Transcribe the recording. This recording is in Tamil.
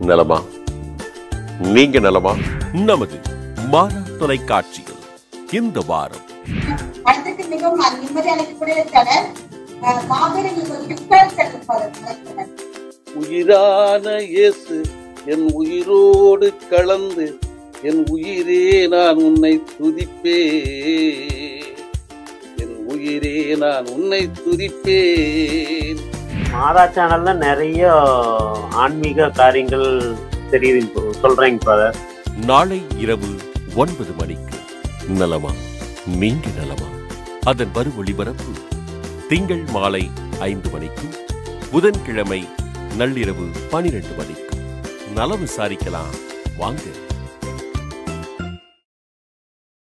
நலமா நீங்க நலமா நமது மாறா தொலைக்காட்சியில் இந்த வாரம் அடுத்தது மிகவும் நிம்மதி அளிக்கக்கூடிய தொடர் அஹ், மாபெரும் ஒரு கிஃப்ட் செல்லும் உயிரான இயேசு என் உயிரோடு கலந்து என் உயிரே நான் உன்னை துதிப்பேன் என் உயிரே நான் உன்னை துதிப்பேன் மாதா சேனல்ல நிறைய ஆன்மீக காரியங்கள் தெரியுது இப்போ சொல்றேங்க ஃபாதர் நாளை இரவு ஒன்பது மணிக்கு நலமா நீங்க நலமா அதன் மறு ஒளிபரப்பு திங்கள் மாலை ஐந்து மணிக்கும் புதன்கிழமை நள்ளிரவு பனிரெண்டு மணிக்கும் நலம் விசாரிக்கலாம் வாங்க